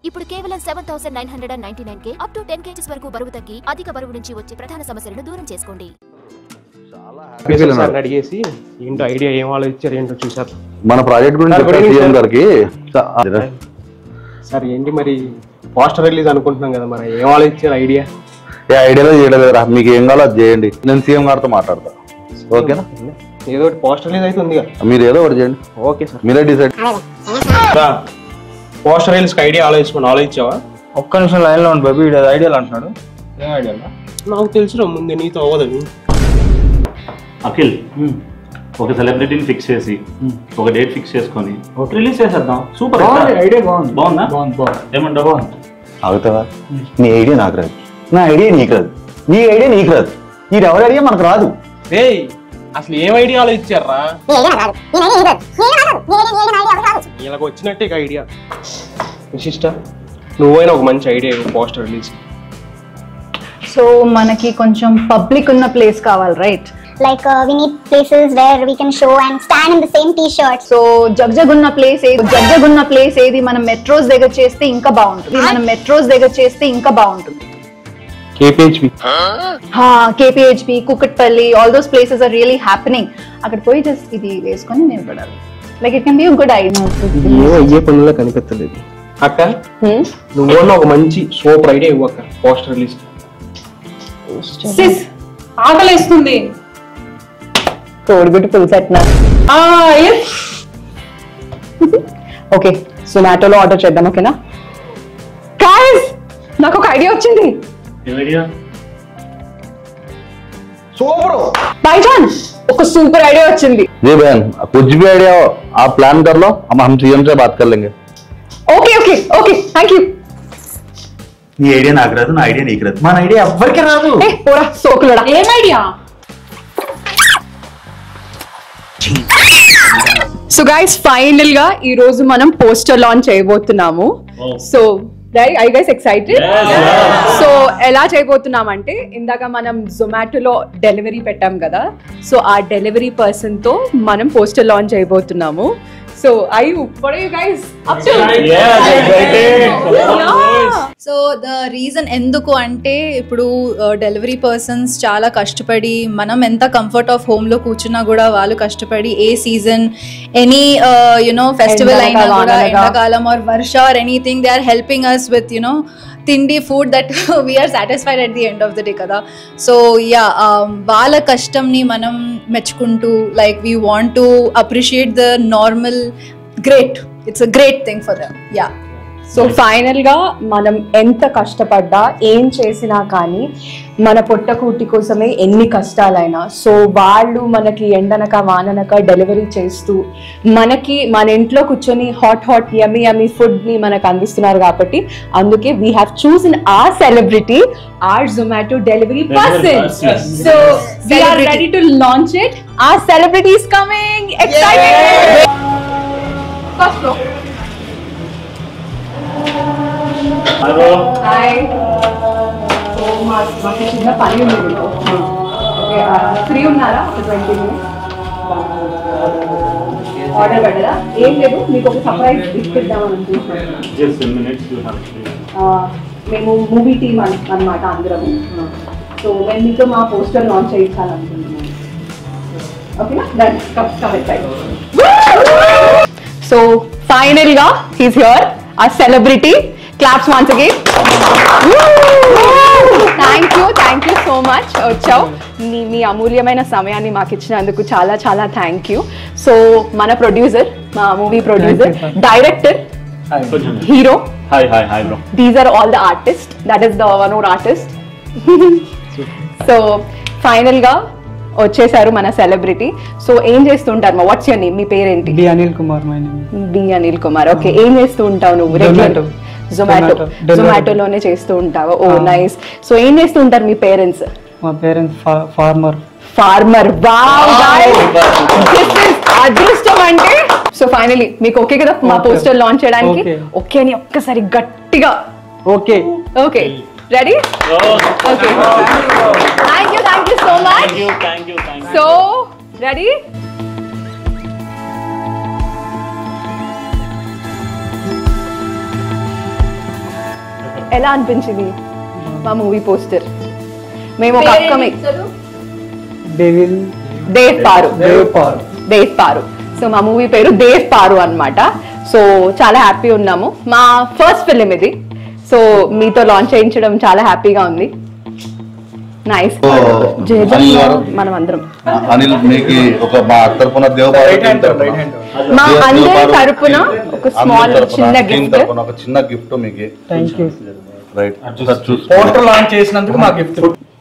ఇప్పుడు కేవలం seven thousand nine hundred and ninety nine కే అప్ టు టెన్ కేజీస్ వరకు బరువు తగ్గి అధిక బరువు నుంచి వచ్చే ప్రధాన సమస్యలను దూరం చేసుకోండి సార్ అడిగేసి ఏంటో ఐడియా ఏం ఆలోచించారు ఏంటో చూసారు మన ప్రాజెక్ట్ గురించి సార్, గుడ్ చెప్పారు ఈవినింగ్ సీఎం సార్. గారికి స- సార్ ఏంటి మరి పోస్టర్ రిలీజ్ అనుకుంటున్నాం కదా మరి ఏం ఆలోచించారు ఐడియా ఏ ఐడియాలో చేయలేదురా మీకు ఏం కావాలో అది చేయండి నేను సీఎం గారితో మాట్లాడతా ఓకేనా ఏదో ఒకటి పోస్టర్ రిలీజ్ అయితే ఉంది కదా మీరు ఏదో ఒకటి చేయండి ఓకే సార్ మీరే డిసైడ్ పోస్టర్ రిలీజ్ ఐడియా ఆలోచించుకుని ఆలోచించావా ఒక్క నిమిషం లైన్ లో ఉండి బాబు వీడు ఐడియాలు అంటున్నాడు ఏం ఐడియా నాకు తెలుసు ముందే నీతో అవ్వదు అఖిల్ ఒక సెలబ్రిటీని ఫిక్స్ చేసి ఒక డేట్ ఫిక్స్ చేసుకొని రిలీజ్ చేసేద్దాం సూపర్ ఐడియా బాగుంది బాగుందా బాగుంది బాగుంది ఏమంటావు ఆగుతావా నీ ఐడియా నాకు రాదు నా ఐడియా నీకు రాదు నీ ఐడియా నీకు రాదు ఈ ఎవరి ఐడియా మనకు రాదు ఏయ్ అసలు ఏం ఐడియా ఆలోచించారా ఇలాగ వచ్చినట్టే ఇక ఐడియా విశిష్ట నువ్వైనా ఒక మంచి ఐడియా పోస్టర్ రిలీజ్ సో మనకి కొంచెం పబ్లిక్ ఉన్న ప్లేస్ కావాలి right Like uh, we need places where we can show and stand in the same t-shirts. So జగ్జగ్ ఉన్న ప్లేస్ ఏది జగ్జగ్ ఉన్న ప్లేస్ ఏది మనం మెట్రోస్ దగ్గర చేస్తే ఇంకా బాగుంటుంది మనం మెట్రోస్ దగ్గర చేస్తే ఇంకా బాగుంటుంది KPHB KPHB Kukatpally all those places are really happening అక్కడ పోయి జస్ట్ ఇది వేసుకొని నిలబడాలి like it can be good idea ఏం అయ్యే పనుల్లో కనిపించలేదు అక్క నువ్వు ఒక మంచి సూపర్ ఐడియా ఇవ్వక్క పోస్టర్ రిలీజ్ సిస్ ఆకలేస్తుంది కోడిగుడ్డు పులుసు ఎట్నా ఆ, yes. ఓకే జొమాటోలో ఆర్డర్ చేద్దాం ఓకేనా గాయస్ నాకు ఒక ఐడియా వచ్చింది ఏమైనా సూపర్ బైజాన్ ఒక సూపర్ ఐడియా వచ్చింది जी बहन कुछ भी आइडिया हो आप प्लान कर लो हम हम सीएम से बात कर लेंगे okay okay okay thank you నీ ఐడియా నాకు రాదు నా ఐడియా నీకు రాదు మన ఐడియా ఎవ్వరికి రాదు ఏ పోరా సోకులడా ఏం ఐడియా సో గైస్ ఫైనల్ గా ఈ రోజు మనం పోస్టర్ లాంచ్ చేయబోతున్నాము so I guys excited so ఎలా చేయబోతున్నాం అంటే ఇందాక మనం జొమాటోలో డెలివరీ పెట్టాం కదా సో ఆ డెలివరీ పర్సన్ తో మనం పోస్టర్ లాంచ్ చేయబోతున్నాము so I guys so the reason ఎందుకు అంటే ఇప్పుడు డెలివరీ పర్సన్స్ చాలా కష్టపడి మనం ఎంత కంఫర్ట్ ఆఫ్ హోమ్లో కూర్చున్నా కూడా వాళ్ళు కష్టపడి a season any you know festival అయినా ఎండాక, కూడా వానగా. ఎండాకాలం ఆర్ వర్ష or anything they are helping us with you know తిండి food that we're satisfied at the end of the day కదా సో యా వాళ్ళ కష్టంని మనం మెచ్చుకుంటూ like we want to appreciate the normal great it's a great thing for them yeah so final గా మనం ఎంత కష్టపడ్డా ఏం చేసినా కానీ మన పొట్టకూటి కోసమే ఎన్ని కష్టాలైనా సో వాళ్ళు మనకి ఎండనక వాననక డెలివరీ చేస్తూ మనకి మన ఇంట్లో కూర్చొని hot hot yummy yummy food ని మనకు అందిస్తున్నారు కాబట్టి అందుకే we have chosen our celebrity our Zomato delivery person person. So we're Celebrity. Ready to launch it our celebrity is coming excited first flow hello hi so మా మాకు చిన్న పని ఉంది మీతో ఓకే ఫ్రీ ఉన్నారా ఒక ట్వంటీ ఆర్డర్ పెట్టదా ఏం లేదు మీకు ఒక సర్ప్రైజ్ గిఫ్ట్ ఇద్దామని అనుకుంటున్నాను జస్ట్ మినిట్స్ యూ హ్యావ్ ఆ, మేము మూవీ టీమ్ అన్నమాట అందరము సో మేము మీతో మా పోస్టర్ లాంచ్ చేయించాలనుకుంటున్నాను ఓకేనా దట్ సో ఫైనల్ గా హీస్ హియర్ ఆ celebrity claps once again thank you thank you so much వచ్చావు మీ మీ అమూల్యమైన సమయాన్ని మాకు ఇచ్చినందుకు చాలా చాలా థ్యాంక్ యూ సో మన ప్రొడ్యూసర్ మా movie producer director hero hi hi hi bro these are all the artist that is the one or artist so final గా వచ్చేసారు మన సెలబ్రిటీ సో ఏం చేస్తుంటారు వాట్స్ యూర్ నేమ్ మీ పేరేంటి B Anil Kumar my name B Anil Kumar okay ఏం చేస్తూ ఉంటావు నువ్వు Zomato. జొమాటో Zomato. Delivery. జొమాటోలోనే చేస్తూ ఉంటావు ఓ Ah. నైస్ సో ఏం చేస్తూ ఉంటారు మీ పేరెంట్స్ మా parents farmer farmer wow guys this is అదృష్టం అంటే సో ఫైనలీ మీకు ఓకే కదా మా Okay. పోస్టర్ లాంచ్ చేయడానికి Okay. ఓకే అని ఒక్కసారి గట్టిగా okay okay ready okay thank you thank you so much thank you thank you thank you so ready ఎలా అనిపించింది మా మూవీ పోస్టర్ మేము ఒక upcoming devil Dev Paru Dev Paru. Dev Paru so మా మూవీ పేరు దేవ్ పారు అన్నమాట సో చాలా హ్యాపీ ఉన్నాము మా ఫస్ట్ ఫిలిం ఇది సో మీతో లాంచ్ చేయించడం చాలా హ్యాపీగా ఉంది నైస్ సో, అనిల్ గారు మనం అందరం అనిల్ మీకు ఒక మా తరపున దేవపాడు team తరపున మా దేవ్- అందరి దేవపాడు తరపున ఒక అందరి స్మాల్ తరపున, చిన్న team గిఫ్ట్ తరపున ఒక చిన్న గిఫ్ట్ మీకు thank you right poster launch చేసినందుకు మా గిఫ్ట్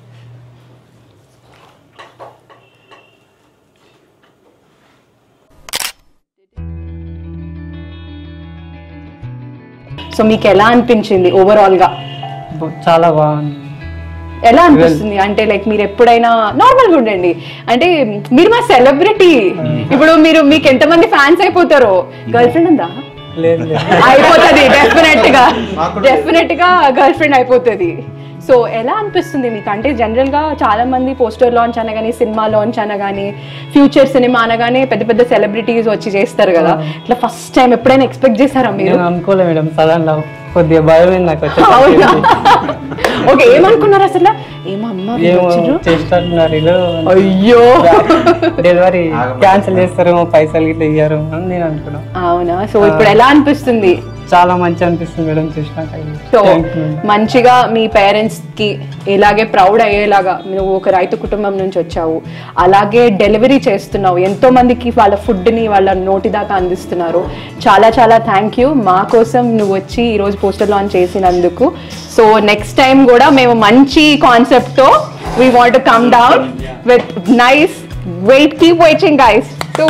సో మీకు ఎలా అనిపించింది ఓవరాల్ గా చాలా బాగుంది ఎలా అనిపిస్తుంది అంటే లైక్ మీరు ఎప్పుడైనా నార్మల్ గా ఉండండి అంటే మీరు మా సెలబ్రిటీ ఇప్పుడు మీరు మీకు ఎంతమంది ఫ్యాన్స్ అయిపోతారో గర్ల్ ఫ్రెండ్ ఉందా లేదు లేదు అయిపోతుంది డెఫినెట్ గా డెఫినెట్ గా గర్ల్ ఫ్రెండ్ అయిపోతుంది సో ఎలా అనిపిస్తుంది మీకు అంటే జనరల్ గా చాలా మంది పోస్టర్ లాంచ్ అనగానే సినిమా లాంచ్ అనగానే ఫ్యూచర్ సినిమా అనగానే పెద్ద పెద్ద సెలబ్రిటీస్ వచ్చి చేస్తారు కదా ఇట్లా ఫస్ట్ టైం ఎప్పుడైనా ఎక్స్పెక్ట్ చేశారా మీరు నేను అనుకోలే మేడం సడన్ గా కొద్దిగా భయం అయింది నాకు అవునా వచ్చేసరికి. ఓకే ఏమనుకున్నారు అసలు ఏమమ్మా వీళ్ళు ఏమో వచ్చిర్రు? చేస్తున్నారు వీళ్ళు అయ్యో డెలివరీ క్యాన్సిల్ చేస్తారేమో పైసలు గిట్ల ఇయ్యారు అని నేను అనుకున్నా అవునా సో ఇప్పుడు ఎలా అనిపిస్తుంది చాలా మంచి అనిపిస్తుంది మేడం చూసినాక సో Thank you, madam. మంచిగా మీ పేరెంట్స్ కి ఇలాగే ప్రౌడ్ అయ్యేలాగా నువ్వు ఒక రైతు కుటుంబం నుంచి వచ్చావు అలాగే డెలివరీ చేస్తున్నావు ఎంతో మందికి వాళ్ళ ఫుడ్ ని వాళ్ళ నోటి దాకా అందిస్తున్నారు చాలా చాలా థ్యాంక్ యూ మా కోసం నువ్వు వచ్చి ఈ రోజు పోస్టర్ లాంచ్ చేసినందుకు సో నెక్స్ట్ టైం కూడా మేము మంచి కాన్సెప్ట్ తో we want come down with nice wait keep waiting guys so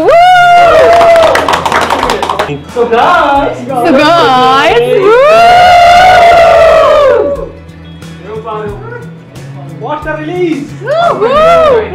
So guys, poster release woo!